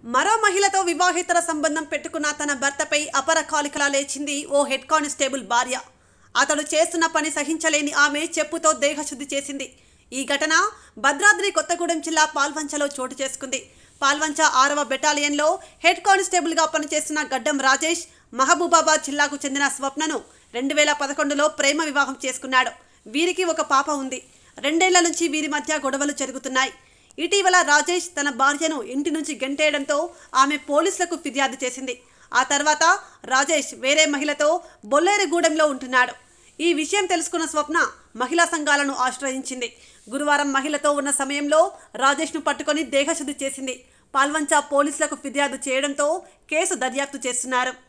మరో మహిళతో వివాహేతర సంబంధం పెట్టుకున్న తన భర్తపై అపరకాలికలా లేచింది ఓ హెడ్ కానిస్టేబుల్ భార్య అతడు చేస్తున్న పని సహించలేని ఆమె చెప్పుతో దేహశుద్ధి చేసింది ఈ ఘటన భద్రాద్రి కొత్తగూడెం జిల్లా పాల్వంచలో చోటు చేసుకుంది పాల్వంచ ఆరవ బెటాలియన్లో హెడ్ కానిస్టేబుల్గా పనిచేస్తున్న గడ్డం రాజేష్ మహబూబాబాద్ జిల్లాకు చెందిన స్వప్నను రెండు వేల పదకొండులో ప్రేమ వివాహం చేసుకున్నాడు వీరికి ఒక పాప ఉంది రెండేళ్ల నుంచి వీరి మధ్య గొడవలు జరుగుతున్నాయి ఇటీవల రాజేష్ తన భార్యను ఇంటి నుంచి గెంటేయడంతో ఆమె పోలీసులకు ఫిర్యాదు చేసింది ఆ తర్వాత రాజేష్ వేరే మహిళతో బొల్లేరుగూడెంలో ఉంటున్నాడు ఈ విషయం తెలుసుకున్న స్వప్న మహిళా సంఘాలను ఆశ్రయించింది గురువారం మహిళతో ఉన్న సమయంలో రాజేష్ను పట్టుకొని దేహశుద్ధి చేసింది పాల్వంచ పోలీసులకు ఫిర్యాదు చేయడంతో కేసు దర్యాప్తు చేస్తున్నారు